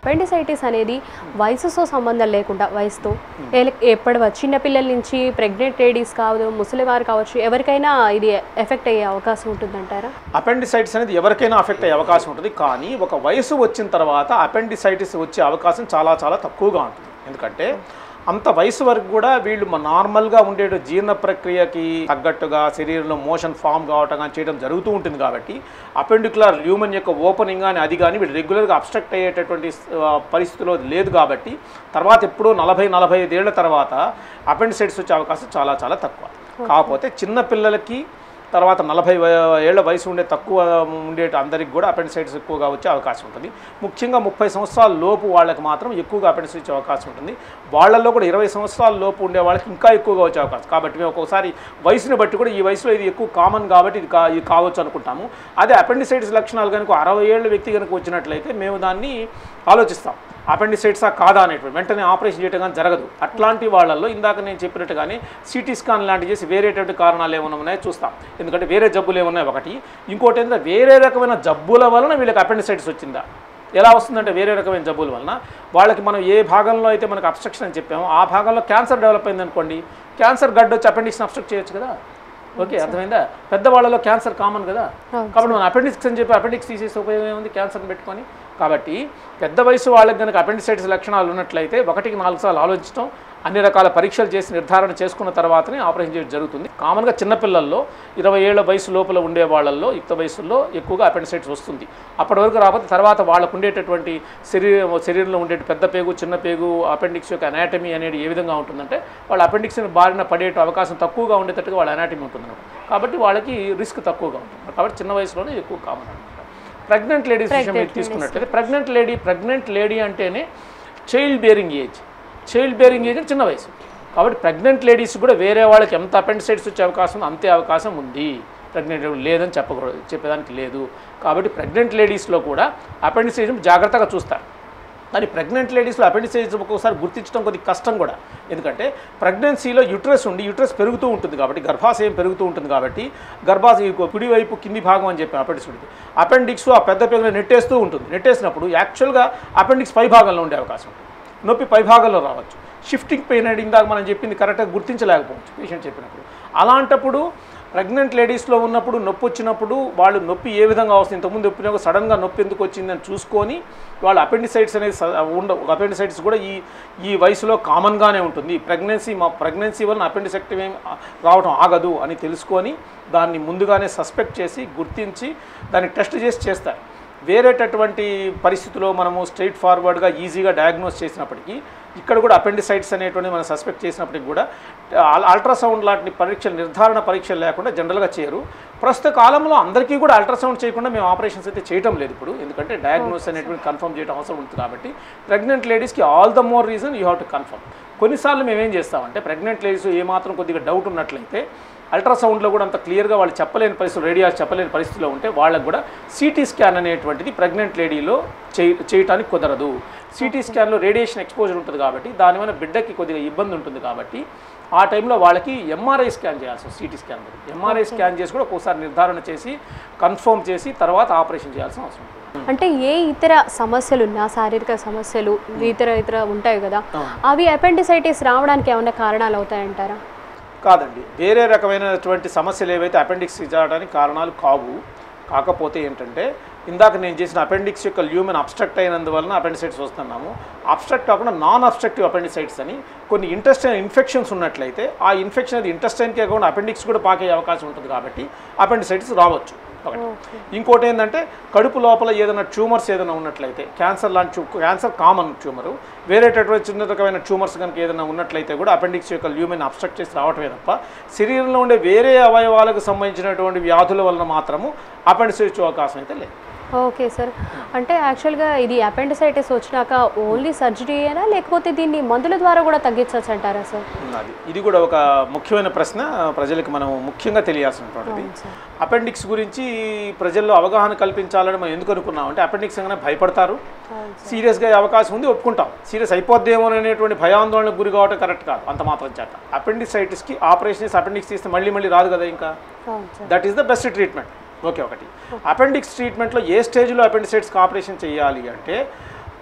Appendicitis అనేది వయసుతో సంబంధం లేకుండా వయసుతో ఏ- ఎప్పటి వరకు చిన్నపిల్లల నుంచి ప్రెగ్నెంట్ లేడీస్ కావచ్చు ముసలివారు కావచ్చు ఎవరికైనా ఇది ఎఫెక్ట్ అయ్యే అవకాశం ఉంటుందంటారా అపెండిసైటిస్ అనేది ఎవరికైనా అఫెక్ట్ అయ్యే అవకాశం ఉంటుంది కానీ ఒక వయసు వచ్చిన తర్వాత అపెండిసైటిస్ వచ్చే అవకాశం చాలా చాలా తక్కువగా ఉంటుంది ఎందుకంటే అంత వయసు వరకు కూడా వీళ్ళు మ- నార్మల్గా ఉండే జీర్ణ ప్రక్రియకి తగ్గట్టుగా శరీరంలో మోషన్ ఫామ్ కావటం కానీ చేయడం జరుగుతూ ఉంటుంది కాబట్టి అపెండికులర్ ల్యూమన్ యొక్క ఓపెనింగ్ కానీ అది కానీ వీళ్ళు రెగ్యులర్గా అబ్స్ట్రక్ట్ అయ్యేటటువంటి ఆ, పరిస్థితిలో లేదు కాబట్టి తర్వాత ఎప్పుడో నలభై నలభై ఐదేళ్ల తర్వాత అపెండిసైటిస్ వచ్చే అవకాశం చాలా చాలా తక్కువ కాకపోతే చిన్న పిల్లలకి తర్వాత నలభై వ- ఏళ్ల వయసు ఉండే తక్కువ ఉండే అందరికి కూడా అపెండిసైటిస్ ఎక్కువగా వచ్చే అవకాశం ఉంటుంది ముఖ్యంగా ముప్పై సంవత్సరాల లోపు వాళ్ళకి మాత్రం ఎక్కువగా అపెండిసైటిస్ వచ్చే అవకాశం ఉంటుంది వాళ్ళల్లో కూడా ఇరవై సంవత్సరాల లోపు ఉండే వాళ్ళకి ఇంకా ఎక్కువగా వచ్చే అవకాశం కాబట్టి మేము ఒక్కొక్కసారి వయసుని బట్టి కూడా ఈ వయసులో ఇది ఎక్కువ కామన్ కాబట్టి ఇది కా ఇది కావచ్చు అనుకుంటాము అదే అపెండిసైటిస్ లక్షణాలు కనుక అరవై ఏళ్ళ వ్యక్తి కనుక వచ్చినట్లయితే మేము దాన్ని ఆలోచిస్తాం అపెండిసైట్సా కాదా అనేటువంటి వెంటనే ఆపరేషన్ చేయడం కానీ జరగదు అట్లాంటి వాళ్ళల్లో ఇందాక నేను చెప్పినట్టుగానే సిటీ స్కాన్ లాంటి చేసి వేరేటువంటి కారణాలు ఏమైనా ఉన్నాయో చూస్తాం ఎందుకంటే వేరే జబ్బులు ఏమున్నాయి ఒకటి ఇంకోటి ఏంటంటే వేరే రకమైన జబ్బుల వలన వీళ్ళకి అపెండిసైటిస్ వచ్చిందా ఎలా వస్తుందంటే వేరే రకమైన జబ్బుల వలన వాళ్ళకి మనం ఏ భాగంలో అయితే మనకు అబ్స్ట్రక్షన్ అని చెప్పామో ఆ భాగంలో క్యాన్సర్ డెవలప్ అయింది అనుకోండి క్యాన్సర్ గడ్డ వచ్చి అపెండిక్స్ని అబ్స్ట్రక్ట్ చేయొచ్చు కదా ఓకే అర్థమైందా పెద్దవాళ్ళలో క్యాన్సర్ కామన్ కదా అవును కాబట్టి మనం అపెండిక్స్ అని చెప్పి అపెండిక్స్ తీసేసి ఉపయోగం ఏముంది క్యాన్సర్ని పెట్టుకొని కాబట్టి పెద్ద వయసు వాళ్ళకి కనుక అపెండిసైటిస్ లక్షణాలు ఉన్నట్లయితే ఒకటికి నాలుగు సార్లు ఆలోచించడం అన్ని రకాల పరీక్షలు చేసి నిర్ధారణ చేసుకున్న తర్వాతనే ఆపరేషన్ చేయడం జరుగుతుంది కామన్గా చిన్నపిల్లల్లో ఇరవై ఏళ్ల వయసు లోపల ఉండే వాళ్ళల్లో యుక్త వయసులో ఎక్కువగా అపెండిసైటిస్ వస్తుంది అప్పటి వరకు రాకపోతే తర్వాత వాళ్ళకు ఉండేటటువంటి శరీరం శరీరంలో ఉండే పెద్ద పేగు చిన్న పేగు అపెండిక్స్ యొక్క అనాటమీ అనేది ఏ విధంగా ఉంటుందంటే వాళ్ళ అపెండిక్స్ని బారిన పడే అవకాశం తక్కువగా ఉండేటట్టుగా వాళ్ళ అనాటమీ ఉంటుంది కాబట్టి వాళ్ళకి రిస్క్ తక్కువగా ఉంటుంది కాబట్టి చిన్న వయసులోనే ఎక్కువ కామన్ అనమాట ప్రెగ్నెంట్ లేడీస్ విషయం మీరు తీసుకున్నట్లయితే ప్రెగ్నెంట్ లేడీ ప్రెగ్నెంట్ లేడీ అంటేనే child bearing age child bearing age అంటే చిన్న వయసు కాబట్టి ప్రెగ్నెంట్ లేడీస్ కూడా వేరే వాళ్ళకి ఎంత అపెండిసైటిస్ వచ్చే అవకాశం ఉందో అంతే అవకాశం ఉంది ప్రెగ్నెంట్ లేదని చెప్పకూడదు చెప్పేదానికి లేదు కాబట్టి ప్రెగ్నెంట్ లేడీస్లో కూడా అపెండిసైటిస్ జాగ్రత్తగా చూస్తారు కానీ ప్రెగ్నెంట్ లేడీస్లో అపెండిసైటిస్ ఒక్కోసారి గుర్తించడం కొద్ది కష్టం కూడా ఎందుకంటే ప్రెగ్నెన్సీలో యుట్రస్ ఉండి యుట్రస్ పెరుగుతూ ఉంటుంది కాబట్టి గర్భాశయం పెరుగుతూ ఉంటుంది కాబట్టి గర్భాశయం కుడివైపు కింది భాగం అని చెప్పి అపెండిక్స్ ఉంటుంది అపెండిక్స్ ఆ పెద్ద పెద్దగా నెట్టేస్తూ ఉంటుంది నెట్టేసినప్పుడు యాక్చువల్గా అపెండిక్స్ పై భాగంలో ఉండే అవకాశం ఉంటుంది నొప్పి పై భాగంలో రావచ్చు షిఫ్టింగ్ పెయిన్ అనేది ఇందాక మనం చెప్పింది కరెక్ట్గా గుర్తించలేకపోవచ్చు పేషెంట్ చెప్పినప్పుడు అలాంటప్పుడు ప్రెగ్నెంట్ లేడీస్లో ఉన్నప్పుడు నొప్పి వచ్చినప్పుడు వాళ్ళు నొప్పి ఏ విధంగా వస్తుంది ఇంతకుముందు చెప్పిన సడన్గా నొప్పి ఎందుకు వచ్చిందని చూసుకొని వాళ్ళు అపెండిసైట్స్ అనేది స- ఉండ అపెండిసైట్స్ కూడా ఈ ఈ వయసులో కామన్గానే ఉంటుంది ప్రెగ్నెన్సీ మా ప్రెగ్నెన్సీ వలన అపెండిసెక్టివ్ రావడం ఆగదు అని తెలుసుకొని దాన్ని ముందుగానే సస్పెక్ట్ చేసి గుర్తించి దాన్ని టెస్ట్ చేసి చేస్తారు వేరేటటువంటి పరిస్థితిలో మనము స్ట్రైట్ ఫార్వర్డ్గా ఈజీగా డయాగ్నోస్ చేసినప్పటికీ ఇక్కడ కూడా అపెండిసైట్స్ అనేటువంటి మనం సస్పెక్ట్ చేసినప్పటికీ కూడా అల్- అల్ట్రాసౌండ్ లాంటి పరీక్షలు నిర్ధారణ పరీక్షలు లేకుండా జనరల్గా చేయరు ప్రస్తుత కాలంలో అందరికీ కూడా అల్ట్రాసౌండ్ చేయకుండా మేము ఆపరేషన్స్ అయితే చేయటం లేదు ఇప్పుడు ఎందుకంటే డయాగ్నోస్ అనేటువంటి కన్ఫర్మ్ చేయడం అవసరం ఉంటుంది కాబట్టి ప్రెగ్నెంట్ లేడీస్కి all the more reason you have to confirm కొన్నిసార్లు మేము ఏం చేస్తామంటే ప్రెగ్నెంట్ లేడీస్ ఏమాత్రం కొద్దిగా డౌట్ ఉన్నట్లయితే అల్ట్రాసౌండ్లో కూడా అంత క్లియర్గా వాళ్ళు చెప్పలేని పరిస్థితులు రేడియాస్ చెప్పలేని పరిస్థితిలో ఉంటే వాళ్ళకు కూడా సిటీ స్కాన్ అనేటువంటిది ప్రెగ్నెంట్ లేడీలో చేయ చేయటానికి కుదరదు సిటీ స్కాన్లో రేడియేషన్ ఎక్స్పోజర్ ఉంటుంది కాబట్టి దానివల్ల బిడ్డకి కొద్దిగా ఇబ్బంది ఉంటుంది కాబట్టి ఆ టైంలో వాళ్ళకి ఎంఆర్ఐ స్కాన్ చేయాల్సి వస్తుంది సిటీ స్కాన్ ఎంఆర్ఐ స్కాన్ చేసి కూడా ఒక్కోసారి నిర్ధారణ చేసి కన్ఫర్మ్ చేసి తర్వాత ఆపరేషన్ చేయాల్సిన అవసరం ఉంటుంది అంటే ఏ ఇతర సమస్యలు ఉన్నా శారీరక సమస్యలు ఇతర ఇతర ఉంటాయి కదా అవి అపెండిసైటిస్ రావడానికి ఏమైనా కారణాలు అవుతాయంటారా కాదండి వేరే రకమైనటువంటి సమస్యలు ఏవైతే అపెండిక్స్ రావడానికి కారణాలు కావు కాకపోతే ఏంటంటే ఇందాక నేను చేసిన అపెండిక్స్ యొక్క ల్యూమెన్ అబ్స్ట్రక్ట్ అయినందువలన అపెండిసైట్స్ వస్తున్నాము అబ్స్ట్రక్ట్ కాకుండా నాన్ అబ్స్ట్రక్టివ్ అపెండిసైట్స్ అని కొన్ని ఇంటెస్టైన్ ఇన్ఫెక్షన్స్ ఉన్నట్లయితే ఆ ఇన్ఫెక్షన్ అది ఇంటెస్టైన్కే కాకుండా అపెండిక్స్ కూడా పాకే అవకాశం ఉంటుంది కాబట్టి అపెండిసైటిస్ రావచ్చు ఒకటి ఇంకోటి ఏంటంటే కడుపు లోపల ఏదైనా ట్యూమర్స్ ఏదైనా ఉన్నట్లయితే క్యాన్సర్ లాంటి ట్యూ క్యాన్సర్ కామన్ ట్యూమరు వేరేటటువంటి చిన్న రకమైన ట్యూమర్స్ కనుక ఏదైనా ఉన్నట్లయితే కూడా అపెండిక్స్ యొక్క ల్యూమెన్ అబ్స్ట్రక్ట్ చేసి రావటమే తప్ప శరీరంలో ఉండే వేరే అవయవాలకు సంబంధించినటువంటి వ్యాధుల వలన మాత్రము అపెండిసైటిస్ అవకాశం అయితే లేదు ఓకే సార్ అంటే యాక్చువల్గా ఇది అపెండిసైటిస్ వచ్చినాక ఓన్లీ సర్జరీయేనా లేకపోతే దీన్ని మందుల ద్వారా కూడా తగ్గించవచ్చు అంటారా సార్ అది ఇది కూడా ఒక ముఖ్యమైన ప్రశ్న ప్రజలకు మనం ముఖ్యంగా తెలియాల్సినటువంటిది సార్ అపెండిక్స్ గురించి ప్రజల్లో అవగాహన కల్పించాలని మనం ఎందుకు అనుకున్నాం అంటే అపెండిక్స్ అనగానే భయపడతారు సీరియస్గా అయ్యే అవకాశం ఉంది ఒప్పుకుంటాం సీరియస్ అయిపోద్దేమో అనేటువంటి భయాందోళనకు గురి కావడం కరెక్ట్ కాదు అంత మాత్రం చేత అపెండిసైటిస్కి ఆపరేషన్ చేసి అపెండిక్స్ తీస్తే మళ్ళీ మళ్ళీ రాదు కదా ఇంకా అవును sir that is the best treatment okay ఒకటి అపెండిక్స్ ట్రీట్మెంట్లో ఏ స్టేజ్లో అపెండిసైట్స్కి ఆపరేషన్ చేయాలి అంటే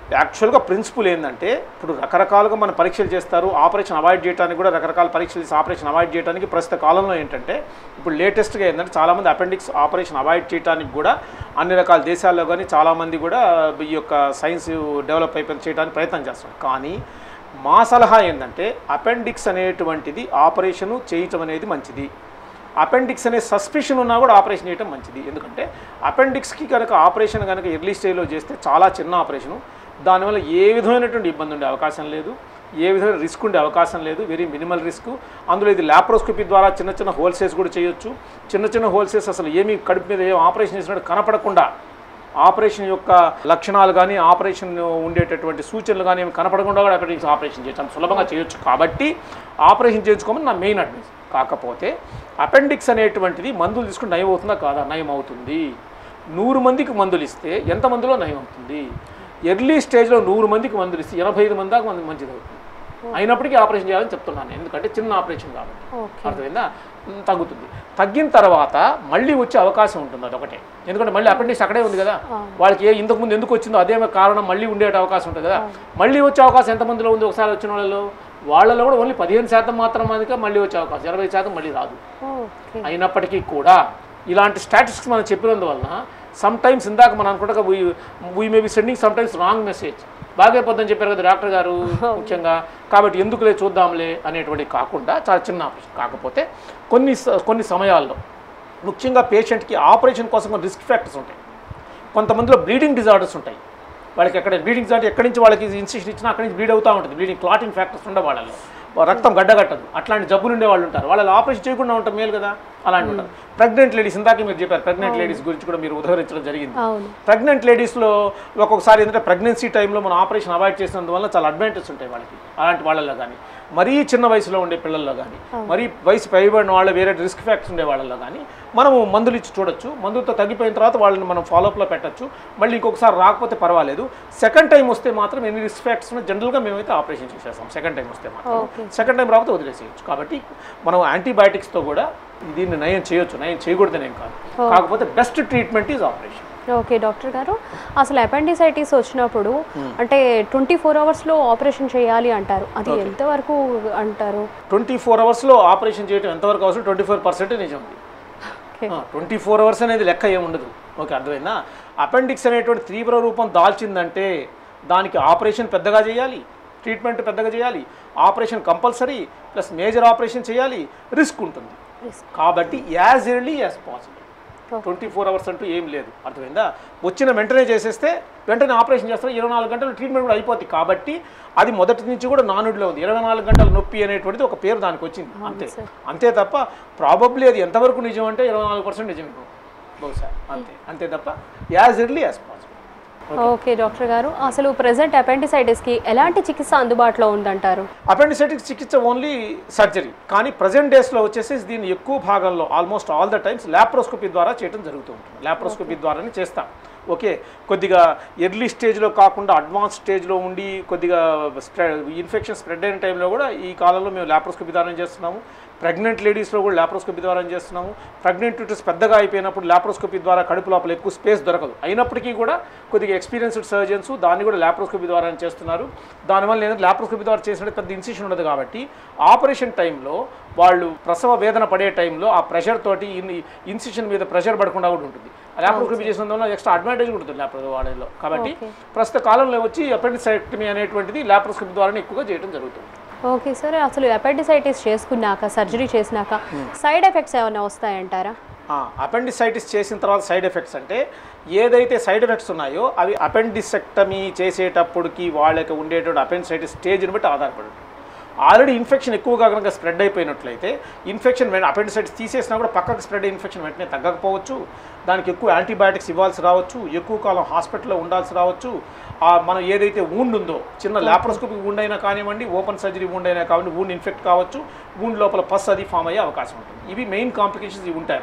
యాక్చువల్గా ప్రిన్సిపల్ ఏంటంటే ఇప్పుడు రకరకాలుగా మన పరీక్షలు చేస్తారు ఆపరేషన్ అవాయిడ్ చేయడానికి కూడా రకరకాల పరీక్షలు చేసి ఆపరేషన్ అవాయిడ్ చేయడానికి ప్రస్తుత కాలంలో ఏంటంటే ఇప్పుడు లేటెస్ట్గా ఏంటంటే చాలామంది అపెండిక్స్ ఆపరేషన్ అవాయిడ్ చేయడానికి కూడా అన్ని రకాల దేశాల్లో కానీ చాలామంది కూడా ఈ యొక్క సైన్స్ డెవలప్ అయిపోయి చేయడానికి ప్రయత్నం చేస్తారు కానీ మా సలహా ఏంటంటే అపెండిక్స్ అనేటువంటిది ఆపరేషను చేయటం అనేది మంచిది అపెండిక్స్ అనే సస్పిషన్ ఉన్నా కూడా ఆపరేషన్ చేయడం మంచిది ఎందుకంటే అపెండిక్స్కి కనుక ఆపరేషన్ కనుక ఎర్లీ స్టేజ్లో చేస్తే చాలా చిన్న ఆపరేషను దానివల్ల ఏ విధమైనటువంటి ఇబ్బంది ఉండే అవకాశం లేదు ఏ విధమైన రిస్క్ ఉండే అవకాశం లేదు వెరీ మినిమల్ రిస్క్ అందులో ఇది ల్యాప్రోస్కోపీ ద్వారా చిన్న చిన్న హోల్సేస్ కూడా చేయొచ్చు చిన్న చిన్న హోల్సేస్ అసలు ఏమీ కడుపు మీద ఏం ఆపరేషన్ చేసినట్టు కనపడకుండా ఆపరేషన్ యొక్క లక్షణాలు కానీ ఆపరేషన్ ఉండేటటువంటి సూచనలు కానీ ఏమి కనపడకుండా కూడా అపెండిక్స్ ఆపరేషన్ చేయొచ్చు అంత సులభంగా చేయొచ్చు కాబట్టి ఆపరేషన్ చేయించుకోమని నా మెయిన్ అడ్వైస్ కాకపోతే అపెండిక్స్ అనేటువంటిది మందులు తీసుకుని నయం అవుతుందా కాదా నయం అవుతుంది నూరు మందికి మందులు ఇస్తే ఎంత మందిలో నయం అవుతుంది ఎర్లీ స్టేజ్లో నూరు మందికి మందులు ఇస్తే ఎనభై ఐదు మంది దాకా మంది మంచిది అవుతుంది అయినప్పటికీ ఆపరేషన్ చేయాలని చెప్తున్నాను ఎందుకంటే చిన్న ఆపరేషన్ కాబట్టి ఓకే అర్థమైందా ఉమ్, తగ్గుతుంది తగ్గిన తర్వాత మళ్ళీ వచ్చే అవకాశం ఉంటుంది అదొకటే ఎందుకంటే మళ్ళీ అపెండిక్స్ అక్కడే ఉంది కదా వాళ్ళకి ఏ ఇంతకు ముందు ఎందుకు వచ్చిందో అదే కారణం మళ్ళీ ఉండే అవకాశం ఉంటుంది కదా మళ్ళీ వచ్చే అవకాశం ఎంతమందిలో ఉంది ఒకసారి వచ్చిన వాళ్ళలో వాళ్ళలో కూడా ఓన్లీ పదిహేను శాతం మాత్రం మందికి మళ్ళీ వచ్చే అవకాశం ఇరవై శాతం మళ్ళీ రాదు ఓకే అయినప్పటికీ కూడా ఇలాంటి స్టాటిస్టిక్స్ మనం చెప్పినందువలన సమ్ టైమ్స్ ఇందాక మనం అనుకుంటా we may be sending some times wrong message బాగైపోద్దని చెప్పారు కదా డాక్టర్ గారు ముఖ్యంగా కాబట్టి ఎందుకులే చూద్దాంలే అనేటువంటి కాకుండా చాలా చిన్న ఆపరేషన్ కాకపోతే కొన్ని స- కొన్ని సమయాల్లో ముఖ్యంగా పేషెంట్కి ఆపరేషన్ కోసం కొన్ని రిస్క్ ఫ్యాక్టర్స్ ఉంటాయి కొంతమందిలో బ్లీడింగ్ డిజార్డర్స్ ఉంటాయి వాళ్ళకి ఎక్కడ బ్లీడింగ్ డిజార్డర్ ఎక్కడి నుంచి వాళ్ళకి ఇన్సిషన్ ఇచ్చినా అక్కడి నుంచి బ్లీడ్ అవుతూ ఉంటుంది బ్లీడింగ్ క్లాటింగ్ ఫ్యాక్టర్స్ ఉండే వాళ్ళలో రక్తం గడ్డగట్టదు అట్లాంటి జబ్బులు ఉండే వాళ్ళు ఉంటారు వాళ్ళలో ఆపరేషన్ చేయకుండా ఉంటాం మేలు కదా అలాంటి ఉంటారు ప్రెగ్నెంట్ లేడీస్ ఇందాక మీరు చెప్పారు ప్రెగ్నెంట్ లేడీస్ గురించి కూడా మీరు ఉదహరించడం జరిగింది అవును ప్రెగ్నెంట్ లేడీస్లో ఒక్కొక్కసారి ఏంటంటే ప్రెగ్నెన్సీ టైంలో మనం ఆపరేషన్ అవాయిడ్ చేసినందువల్ల చాలా అడ్వాంటేజ్ ఉంటాయి వాళ్ళకి అలాంటి వాళ్ళలో కానీ మరీ చిన్న వయసులో ఉండే పిల్లల్లో కానీ మరీ వయసు పైబడిన వాళ్ళు వేరే రిస్క్ ఫ్యాక్టర్స్ ఉండే వాళ్ళలో కానీ మనము మందులు ఇచ్చి చూడొచ్చు మందులతో తగ్గిపోయిన తర్వాత వాళ్ళని మనం ఫాలోఅప్లో పెట్టచ్చు మళ్ళీ ఇంకొకసారి రాకపోతే పర్వాలేదు సెకండ్ టైం వస్తే మాత్రం ఎన్ని రిస్క్ ఫ్యాక్టర్స్ ఉన్నా జనరల్గా మేమైతే ఆపరేషన్ చేసేస్తాం సెకండ్ టైం వస్తే మాత్రం ఓకే సెకండ్ టైం రాకపోతే వదిలేసేయచ్చు కాబట్టి మనం యాంటీబయాటిక్స్తో కూడా దీన్ని నయం చేయొచ్చు నయం చేయకూడదని ఏం కాదు కాకపోతే best treatment is operation okay doctor గారు అసలు అపెండిసైటిస్ వచ్చినప్పుడు అంటే ట్వంటీ ఫోర్ అవర్స్లో ఆపరేషన్ చేయాలి అంటారు అది ఎంతవరకు అంటారు ట్వంటీ ఫోర్ అవర్స్లో ఆపరేషన్ చేయడం ఎంతవరకు అవసరం ట్వంటీ ఫోర్ పర్సెంట్ నిజం ఉంది ఓకే ట్వంటీ ఫోర్ అవర్స్ అనేది లెక్క ఏమి ఉండదు ఓకే అర్థమైందా అపెండిక్స్ అనేటువంటి తీవ్ర రూపం దాల్చిందంటే దానికి ఆపరేషన్ పెద్దగా చేయాలి ట్రీట్మెంట్ పెద్దగా చేయాలి operation compulsory plus major operation చేయాలి రిస్క్ ఉంటుంది Risk. కాబట్టి as early as possible Okay. Twenty four hours అంటూ ఏం లేదు అర్థమైందా వచ్చిన వెంటనే చేసేస్తే వెంటనే ఆపరేషన్ చేస్తారు ఇరవై నాలుగు గంటలు ట్రీట్మెంట్ కూడా అయిపోతుంది కాబట్టి అది మొదటి నుంచి కూడా నానుడిలో ఉంది ఇరవై నాలుగు గంటల నొప్పి అనేటువంటిది ఒక పేరు దానికి వచ్చింది అంతే sir. అంతే తప్ప ప్రాబబ్లీ అది ఎంతవరకు నిజం అంటే ఇరవై నాలుగు పర్సెంట్ నిజం బహుశా అంతే అంతే తప్ప as early as possible okay doctor గారు అసలు ప్రజెంట్ అపెండిసైటిస్కి ఎలాంటి చికిత్స అందుబాటులో ఉందంటారు అపెండిసైటిక్స్ చికిత్స ఓన్లీ సర్జరీ కానీ ప్రజెంట్ డేస్లో వచ్చేసి దీన్ని ఎక్కువ భాగంలో almost all the times laparoscopy ద్వారా చేయడం జరుగుతూ ఉంటుంది ల్యాప్రోస్కోపీ ద్వారానే చేస్తాం ఓకే కొద్దిగా ఎర్లీ స్టేజ్లో కాకుండా అడ్వాన్స్ స్టేజ్లో ఉండి కొద్దిగా ఇన్ఫెక్షన్ స్ప్రెడ్ అయిన టైంలో కూడా ఈ కాలంలో మేము ల్యాప్రోస్కోపీ ద్వారా చేస్తున్నాము ప్రెగ్నెంట్ లేడీస్లో కూడా ల్యాప్రోస్కోపీ ద్వారా చేస్తున్నాము ప్రెగ్నెంట్ ట్యూటర్స్ పెద్దగా అయిపోయినప్పుడు ల్యాప్రోస్కోపీ ద్వారా కడుపు లోపల ఎక్కువ స్పేస్ దొరకదు అయినప్పటికీ కూడా కొద్దిగా ఎక్స్పీరియన్స్డ్ సర్జన్స్ దాన్ని కూడా ల్యాప్రోస్కోపీ ద్వారా చేస్తున్నారు దానివల్ల ఏంటంటే ల్యాప్రోస్కోపీ ద్వారా చేసినట్టు పెద్ద ఇన్సిషన్ ఉండదు కాబట్టి ఆపరేషన్ టైంలో వాళ్ళు ప్రసవ వేదన పడే టైంలో ఆ ప్రెషర్ తోటి ఇన్ ఇన్సిషన్ మీద ప్రెషర్ పడకుండా కూడా ఉంటుంది ల్యాప్రోస్కోపీ చేసినందువల్ల ఎక్స్ట్రా అడ్వాంటేజ్ కూడా ఉంటుంది ల్యాప్రో వాళ్ళలో కాబట్టి Okay. ప్రస్తుత కాలంలో వచ్చి అపెండిసైక్టమీ అనేటువంటిది ల్యాప్రోస్కోపీ ద్వారానే ఎక్కువగా చేయడం జరుగుతుంది ఓకే సార్ అసలు అపెండిసైటిస్ చేసుకున్నాక సర్జరీ చేసినాక సైడ్ ఎఫెక్ట్స్ ఏమైనా వస్తాయంటారా అపెండిసైటిస్ చేసిన తర్వాత సైడ్ ఎఫెక్ట్స్ అంటే ఏదైతే సైడ్ ఎఫెక్ట్స్ ఉన్నాయో అవి అపెండిసెక్టమీ చేసేటప్పటికి వాళ్ళకి ఉండేటువంటి అపెండిసైటిస్ స్టేజ్ని బట్టి ఆధారపడి ఉంటుంది. ఆల్రెడీ ఇన్ఫెక్షన్ ఎక్కువగా కనుక స్ప్రెడ్ అయిపోయినట్లయితే ఇన్ఫెక్షన్ అపెండిసైటిస్ తీసేసినా కూడా పక్కకు స్ప్రెడ్ అయ్యే ఇన్ఫెక్షన్ వెంటనే తగ్గకపోవచ్చు దానికి ఎక్కువ యాంటీబయాటిక్స్ ఇవ్వాల్సి రావచ్చు ఎక్కువ కాలం హాస్పిటల్లో ఉండాల్సి రావచ్చు ఆ మనం ఏదైతే వూండ్ ఉందో చిన్న ల్యాప్రోస్కోపిక్ వూండ్ అయినా కానివ్వండి ఓపెన్ సర్జరీ వూండ్ అయినా కానివ్వండి వూండ్ ఇన్ఫెక్ట్ కావచ్చు వూండ్ లోపల పస్ అది ఫామ్ అయ్యే అవకాశం ఉంటుంది ఇవి మెయిన్ కాంప్లికేషన్స్ ఇవి ఉంటాయి అన్నమాట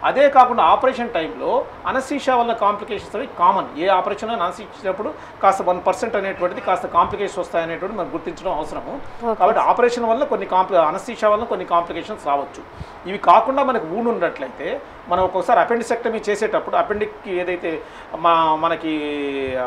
అదే కాకుండా ఆపరేషన్ టైంలో అనసీషా వల్ల కాంప్లికేషన్స్ అవి కామన్ ఏ ఆపరేషన్ అనసీసినప్పుడు కాస్త వన్ పర్సెంట్ అనేటువంటిది కాస్త కాంప్లికేషన్స్ వస్తాయనేటువంటి మనం గుర్తించడం అవసరము కాబట్టి ఆపరేషన్ వల్ల కొన్ని కాంప్లి అనసీషా వల్ల కొన్ని కాంప్లికేషన్స్ రావచ్చు ఇవి కాకుండా మనకు ఊను ఉన్నట్లయితే మనం ఒక్కొక్కసారి అపెండిసెక్టమీ చేసేటప్పుడు అపెండిక్కి ఏదైతే మా మనకి ఆ,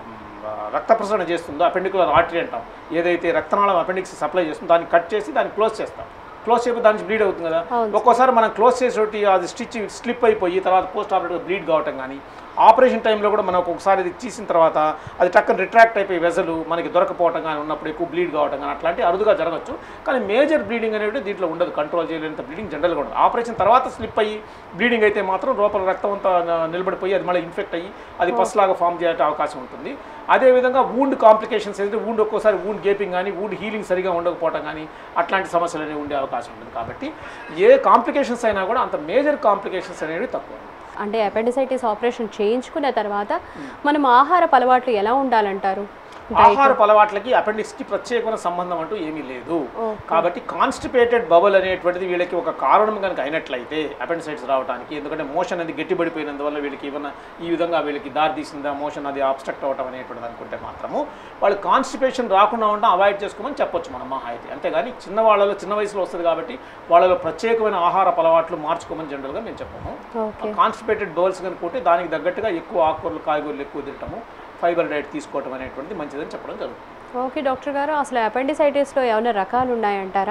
ఆ, రక్త ప్రసరణ చేస్తుందో అపెండికులర్ ఆర్టరీ అంటాం ఏదైతే రక్తనాళం అపెండిక్స్ సప్లై చేస్తుందో దాన్ని కట్ చేసి దాన్ని క్లోజ్ చేస్తాం క్లోజ్ చేయకపోతే దానికి బ్లీడ్ అవుతుంది కదా అవును. ఒక్కోసారి మనం క్లోజ్ చేసేటి అది స్టిచ్ స్లిప్ అయిపోయి తర్వాత పోస్ట్ ఆపరేటివ్ బ్లీడ్ కావటం కానీ ఆపరేషన్ టైంలో కూడా మనం ఒక్కొక్కసారి ఇది తీసిన తర్వాత అది టక్కన రిట్రాక్ట్ అయిపోయి వెజలు మనకి దొరకపోవటం కానీ ఉన్నప్పుడు ఎక్కువ బ్లీడ్ కావటం కానీ అట్లాంటి అరుదుగా జరగచ్చు కానీ మేజర్ బ్లీడింగ్ అనేది దీంట్లో ఉండదు కంట్రోల్ చేయలేనంత బ్లీడింగ్ జనరల్గా ఉండదు ఆపరేషన్ తర్వాత స్లిప్ అయ్యి బ్లీడింగ్ అయితే మాత్రం లోపల రక్తం అంతా న- నిలబడిపోయి అది మళ్ళీ ఇన్ఫెక్ట్ అయ్యి అది పస్ లాగా ఫామ్ చేయడానికి అవకాశం ఉంటుంది అదేవిధంగా వూండ్ కాంప్లికేషన్స్ అయితే వూండ్ ఒక్కోసారి వూండ్ గేపింగ్ కానీ వూండ్ హీలింగ్ సరిగా ఉండకపోవటం కానీ అట్లాంటి సమస్యలు అనేవి ఉండే అవకాశం ఉంటుంది కాబట్టి ఏ కాంప్లికేషన్స్ అయినా కూడా అంత మేజర్ కాంప్లికేషన్స్ అనేవి తక్కువ అంటే అపెండిసైటిస్ ఆపరేషన్ చేయించుకున్న తర్వాత మనం ఆహారపు అలవాట్లు ఎలా ఉండాలంటారు ఆహార అలవాట్లకి అపెండిక్స్కి ప్రత్యేకమైన సంబంధం అంటూ ఏమీ లేదు కాబట్టి కాన్స్టిపేటెడ్ బబుల్ అనేటువంటిది వీళ్ళకి ఒక కారణం కనుక అయినట్లయితే అపెండిసైటిస్ రావడానికి ఎందుకంటే మోషన్ అది గట్టిపడిపోయినందువల్ల వీళ్ళకి ఏమైనా ఈ విధంగా వీళ్ళకి దారి తీసిందా మోషన్ అది అబ్స్ట్రక్ట్ అవ్వటం అనేటువంటిది అనుకుంటే మాత్రము వాళ్ళు కాన్స్టిపేషన్ రాకుండా ఉండడం అవాయిడ్ చేసుకోమని చెప్పొచ్చు మనం మహా అయితే అంతేగాని చిన్న వాళ్ళలో చిన్న వయసులో వస్తుంది కాబట్టి వాళ్ళలో ప్రత్యేకమైన ఆహార అలవాట్లు మార్చుకోమని జనరల్గా మేము చెప్పము ఓకే కాన్స్టిపేటెడ్ బౌల్స్ కనుకుంటే దానికి తగ్గట్టుగా ఎక్కువ ఆకుకూరలు కాయగూరలు ఎక్కువ తినటము ఫైబర్ డైట్ తీసుకోవటం అనేటువంటిది మంచిదని చెప్పడం జరుగుతుంది ఓకే డాక్టర్ గారు అసలు అపెండిసైటిస్లో ఏమైనా రకాలు ఉన్నాయంటారా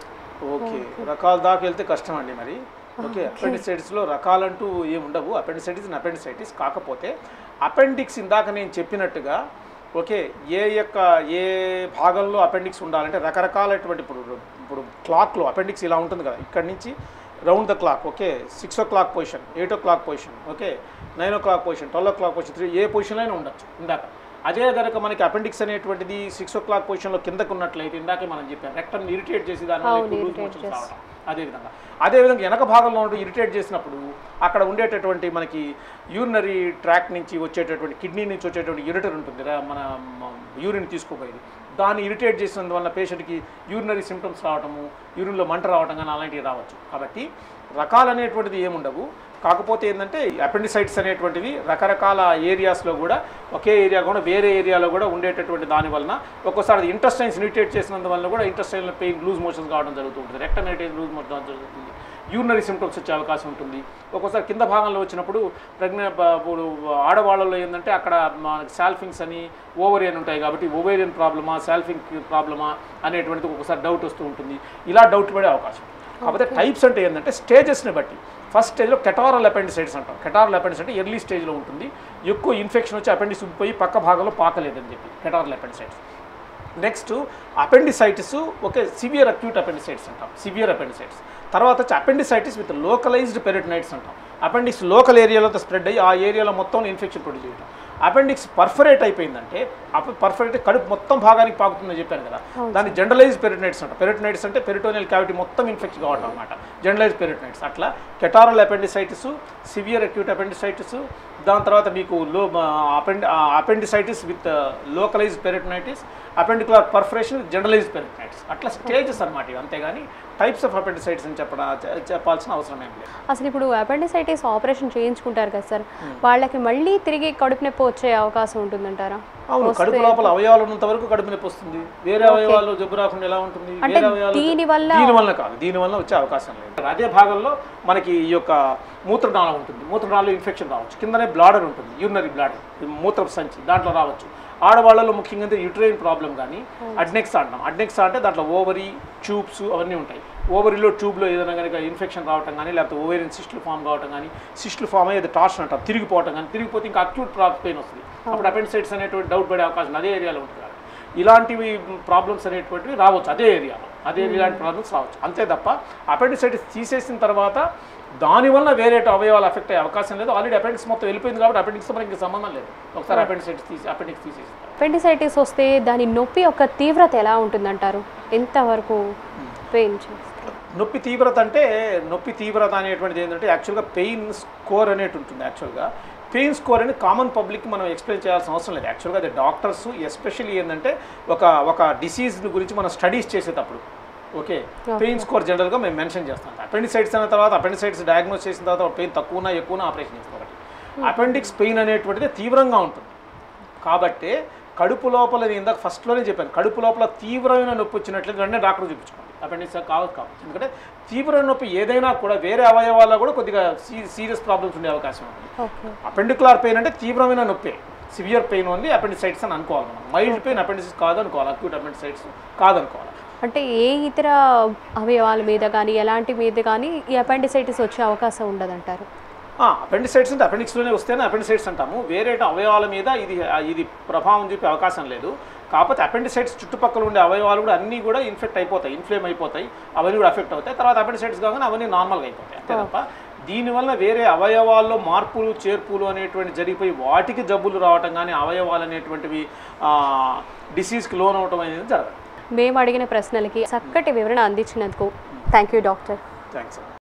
ఓకే రకాల దాకా వెళ్తే కష్టం అండి మరి ఓకే అపెండిసైటిస్లో రకాలంటూ ఏమి ఉండవు అపెండిసైటిస్ అపెండిసైటిస్ కాకపోతే అపెండిక్స్ ఇందాక నేను చెప్పినట్టుగా ఓకే ఏ యొక్క ఏ భాగంలో అపెండిక్స్ ఉండాలంటే రకరకాలైనటువంటి ఇప్పుడు ఇప్పుడు క్లాక్లో అపెండిక్స్ ఇలా ఉంటుంది కదా ఇక్కడి నుంచి round the clock okay six o'clock position eight o'clock position okay nine o'clock position twelve o'clock position three ఏ పొజిషన్లో అయినా ఉండొచ్చు ఇందాక అదే కనుక మనకి అపెండిక్స్ అనేటువంటిది సిక్స్ ఓ క్లాక్ పొజిషన్లో కిందకు ఉన్నట్లయితే ఇందాకే మనం చెప్పాం రెక్టర్ని ఇరిటేట్ చేసి దాని వల్ల అవును, ఎక్కువ లూజ్ irritate మోషన్స్ చేసి. రావడం అదేవిధంగా అదేవిధంగా వెనక భాగంలో ఉంటూ ఇరిటేట్ చేసినప్పుడు అక్కడ ఉండేటటువంటి మనకి యూరినరీ ట్రాక్ నుంచి వచ్చేటటువంటి కిడ్నీ నుంచి వచ్చేటువంటి యూరిటర్ ఉంటుంది రా- మన యూరిన్ తీసుకోపోయేది దాన్ని ఇరిటేట్ చేసినందువల్ల పేషెంట్కి యూరినరీ సిమ్టమ్స్ రావటము యూరిన్లో మంట రావటం కానీ అలాంటివి రావచ్చు కాబట్టి రకాలు అనేటువంటిది ఏముండవు కాకపోతే ఏంటంటే అపెండిసైట్స్ అనేటువంటివి రకరకాల ఏరియాస్లో కూడా ఒకే ఏరియా కూడా వేరే ఏరియాలో కూడా ఉండేటటువంటి దాని వలన ఒక్కోసారి అది ఇంటెస్టైన్స్ ఇరిటేట్ చేసినందువల్ల కూడా ఇంటెస్టైన్ పెయిన్ లూజ్ మోషన్స్ కావడం జరుగుతూ ఉంటుంది రెక్టమ్ ఇరిటేట్ లూజ్ మోషన్ జరుగుతుంది యూరినరీ సిమ్టమ్స్ వచ్చే అవకాశం ఉంటుంది ఒక్కోసారి కింద భాగంలో వచ్చినప్పుడు ప్రెగ్నెంట్ ఇప్పుడు ఆడవాళ్ళలో ఏంటంటే అక్కడ మనకి సాల్ఫింగ్స్ అని ఓవరియన్ ఉంటాయి కాబట్టి ఓవేరియన్ ప్రాబ్లమా సాల్ఫింగ్ ప్రాబ్లమా అనేటువంటిది ఒక్కొక్కసారి డౌట్ వస్తూ ఉంటుంది ఇలా డౌట్ పడే అవకాశం ఉంది. కాకపోతే టైప్స్ అంటే ఏంటంటే స్టేజెస్ని బట్టి ఫస్ట్ స్టేజ్లో కెటారల్ అపెండిసైటిస్ అంటాం కెటారల్ అపెండిస్ అంటే ఎర్లీ స్టేజ్లో ఉంటుంది ఎక్కువ ఇన్ఫెక్షన్ వచ్చి అపెండిస్ ఉబ్బిపోయి పక్క భాగంలో పాకలేదని చెప్పి catarrhal appendicitis next appendicitis okay severe acute appendicitis అంటాం సివియర్ అపెండిసైటిస్ తర్వాత వచ్చి అపెండిసైటిస్ విత్ లోకలైజ్డ్ పెరిటనైట్స్ అంటాం అపెండిక్స్ లోకల్ ఏరియాలో స్ప్రెడ్ అయ్యి ఆ ఏరియాలో మొత్తం ఇన్ఫెక్షన్ ప్రొడ్యూస్ చేయడం అపెండిక్స్ పర్ఫరేట్ అయిపోయిందంటే పర్ఫరేట్ కడుపు మొత్తం భాగానికి పాకుతుందని చెప్పాను కదా దాన్ని జనరలైజ్ పెరిటనైట్స్ అంట పెరిటనైట్స్ అంటే పెరిటోనియల్ క్యావిటీ మొత్తం ఇన్ఫెక్ట్ కావడం అనమాట జనరలైజ్ పెరిటనైట్స్ అట్లా catarrhal appendicitis severe acute appendicitis దాని తర్వాత మీకు లో అపెండి appendicitis with localised peritonitis appendicular perforation with generalise peritonitis అట్లా స్టేజెస్ అనమాట ఇవి అంతేగాని టైప్స్ ఆఫ్ అపెండిసైటిస్ అని చెప్పడం చె- చెప్పాల్సిన అవసరం ఏం లేదు అసలు ఇప్పుడు అపెండిసైటిస్ ఆపరేషన్ చేయించుకుంటారు కదా సార్ వాళ్ళకి మళ్ళీ తిరిగి కడుపు నొప్పి వచ్చే అవకాశం ఉంటుందంటారా అవును కడుపు లోపల అవయవాలు ఉన్నంత వరకు కడుపు నొప్పి వస్తుంది వేరే అవయవాల్లో జబ్బు రాకుండా ఎలా ఉంటుంది అంటే వేరే అవయవాలు దీనివల్ల దీని వల్ల కాదు దీని వల్ల వచ్చే అవకాశం లేదు అదే భాగంలో మనకి ఈ యొక్క మూత్రనాళం ఉంటుంది మూత్రనాళంలో ఇన్ఫెక్షన్ రావచ్చు కిందనే బ్లాడర్ ఉంటుంది యూరినరీ బ్లాడర్ మూత్రపు సంచి దాంట్లో రావచ్చు ఆడవాళ్ళలో ముఖ్యంగా యూట్రైన్ ప్రాబ్లం కానీ అడ్నెక్స్ అంటాం అడ్నెక్స్ అంటే దాంట్లో ఓవరీ ట్యూబ్స్ అవన్నీ ఉంటాయి ఓవరీలో ట్యూబ్లో ఏదైనా కనుక ఇన్ఫెక్షన్ రావటం కానీ లేకపోతే ఓవేరియన్ సిస్టులు ఫామ్ కావటం కానీ సిస్టులు ఫామ్ అయ్యేది టార్షన్ అంటాం తిరిగిపోవటం కానీ తిరిగిపోతే ఇంకా అక్యూట్ పెయిన్ వస్తుంది అప్పుడు అపెండిసైట్స్ అనేటువంటి డౌట్ పడే అవకాశం ఉంది. అదే ఏరియాలో ఉంటుంది కాబట్టి ఇలాంటివి ప్రాబ్లమ్స్ అనేటువంటివి రావచ్చు అదే ఏరియాలో అదే ఇలాంటి ప్రాబ్లమ్స్ రావచ్చు అంతే తప్ప అపెండిసైటిస్ తీసేసిన తర్వాత దానివల్ల వేరే అవయవాలు అఫెక్ట్ అయ్యే అవకాశం లేదు ఆల్రెడీ అపెండిక్స్ మొత్తం వెళ్ళిపోయింది కాబట్టి అపెండిక్స్ మనకి ఇంకా సంబంధం లేదు ఒకసారి అపెండిసైటిస్ తీసి అపెండిక్స్ తీసేసిన తర్వాత. అపెండిసైటిస్ వస్తే దాని నొప్పి యొక్క తీవ్రత ఎలా ఉంటుందంటారు ఎంతవరకు పెయిన్ చేస్తుంది నొప్పి తీవ్రత అంటే నొప్పి తీవ్రత అనేటువంటిది ఏంటంటే యాక్చువల్గా పెయిన్ స్కోర్ అనేటి ఉంటుంది యాక్చువల్గా పెయిన్ స్కోర్ అని కామన్ పబ్లిక్ మనం ఎక్స్ప్లెయిన్ చేయాల్సిన అవసరం లేదు యాక్చువల్గా అది డాక్టర్స్ ఎస్పెషల్లీ ఏంటంటే ఒక ఒక డిసీజ్ గురించి మనం స్టడీస్ చేసేటప్పుడు ఓకే పెయిన్ స్కోర్ జనరల్గా మేము మెన్షన్ చేస్తాం అపెండిసైట్స్ అన్న తర్వాత అపెండిసైట్స్ డయాగ్నోస్ చేసిన తర్వాత పెయిన్ తక్కువనా ఎక్కువనా ఆపరేషన్ చేస్తాం ఒకటి అపెండిక్స్ పెయిన్ అనేటువంటిది తీవ్రంగా ఉంటుంది కాబట్టి కడుపు లోపల నేను ఇందాక ఫస్ట్లోనే చెప్పాను కడుపు లోపల తీవ్రమైన నొప్పి వచ్చినట్లయితే వెంటనే డాక్టర్ చూపించుకోండి అపెండిక్స్ కావచ్చు కావచ్చు ఎందుకంటే తీవ్రమైన నొప్పి ఏదైనా కూడా వేరే అవయవాల్లో కూడా కొద్దిగా సీ సీరియస్ ప్రాబ్లమ్స్ ఉండే అవకాశం ఉంది ఓకే అపెండికులార్ పెయిన్ అంటే తీవ్రమైన నొప్పి సివియర్ పెయిన్ ఓన్లీ అపెండిసైట్స్ అని అనుకోవాలి మనం మైల్డ్ పెయిన్ అపెండిసిస్ కాదు అనుకోవాలి అక్యూట్ అపెండిసైట్స్ కాదనుకోవాలి అంటే ఏ ఇతర అవయవాల మీద కానీ ఎలాంటి మీద కానీ ఈ అపెండిసైటిస్ వచ్చే అవకాశం ఉండదంటారు అపెండిసైట్స్ అంటే అపెండిక్స్లోనే వస్తేనే అపెండిసైట్స్ అంటాము వేరే అవయవాల మీద ఇది ఇది ప్రభావం చూపే అవకాశం లేదు కాకపోతే అపెండిసైట్స్ చుట్టుపక్కల ఉండే అవయవాలు కూడా అన్నీ కూడా ఇన్ఫెక్ట్ అయిపోతాయి ఇన్ఫ్లేమ్ అయిపోతాయి అవన్నీ కూడా అఫెక్ట్ అవుతాయి తర్వాత అపెండిసైట్స్ కాగానే అవన్నీ నార్మల్గా అయిపోతాయి అంతే తప్ప దీనివల్ల వేరే అవయవాల్లో మార్పులు చేర్పులు అనేటువంటి జరిగిపోయి వాటికి జబ్బులు రావటం కానీ అవయవాలు అనేటువంటివి డిసీజ్కి లోన్ అవటం అనేది జరగదు మేము అడిగిన ప్రశ్నలకి చక్కటి వివరణ అందించినందుకు థ్యాంక్ యూ డాక్టర్ థ్యాంక్స్